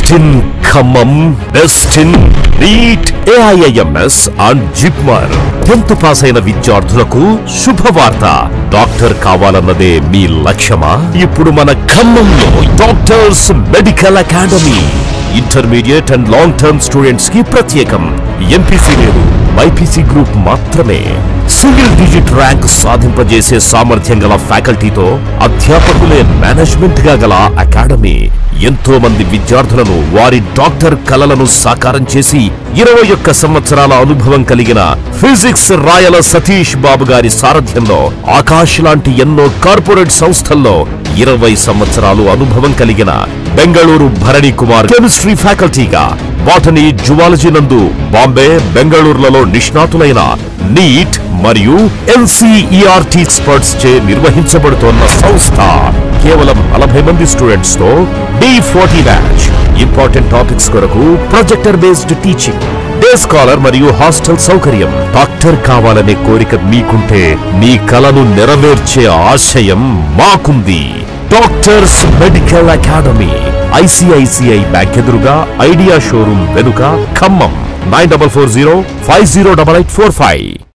best in Khammam best in NEET AIIMS and JIPMER tenth pass అయిన విద్యార్థులకు శుభవార్త doctor కావాలన్నదే మీ లక్ష్యమా ఇప్పుడు మన ఖమ్మంలో doctors medical academy intermediate and long term students కి ప్రత్యేకం ఎంపీసీ లేదు బైపీసీ గ్రూప్ మాత్రమే సింగిల్ డిజిట్ ర్యాంక్ సాధింపజేసే సామర్థ్యం గల ఫ్యాకల్టీతో అధ్యాపకులే మేనేజ్మెంట్ గా గల అకాడమీ ఎంతో మంది విద్యార్థులను వారి డాక్టర్ కలలను సాకారం చేసి ఇరవై ఒక్క సంవత్సరాల అనుభవం కలిగిన ఫిజిక్స్ రాయల సతీష్ బాబు గారి సారథ్యంలో ఆకాశ్ లాంటి ఎన్నో కార్పొరేట్ సంస్థల్లో ఇరవై సంవత్సరాలు అనుభవం కలిగిన బెంగళూరు భరణి కుమార్ కెమిస్ట్రీ ఫ్యాకల్టీగా బాటనీ జువాలజీ నందు బాంబే బెంగళూరులలో నిష్ణాతులైన నీట్ మరియు ఎన్సీఈఆర్టీ ఎక్స్పర్ట్స్ చే నిర్వహించబడుతోన్న సంస్థ కేవలం నలభై మంది స్టూడెంట్స్ తో D forty batch important topics కొరకు projector based teaching day scholar మరియు హాస్టల్ సౌకర్యం డాక్టర్ కావాలనే కోరిక మీకుంటే మీ కలను నెరవేర్చే ఆశయం మాకుంది doctors medical academy ICICI bank ఎదురుగా ఐడియా షోరూమ్ వెనుక Khammam nine double four zero five zero double eight four five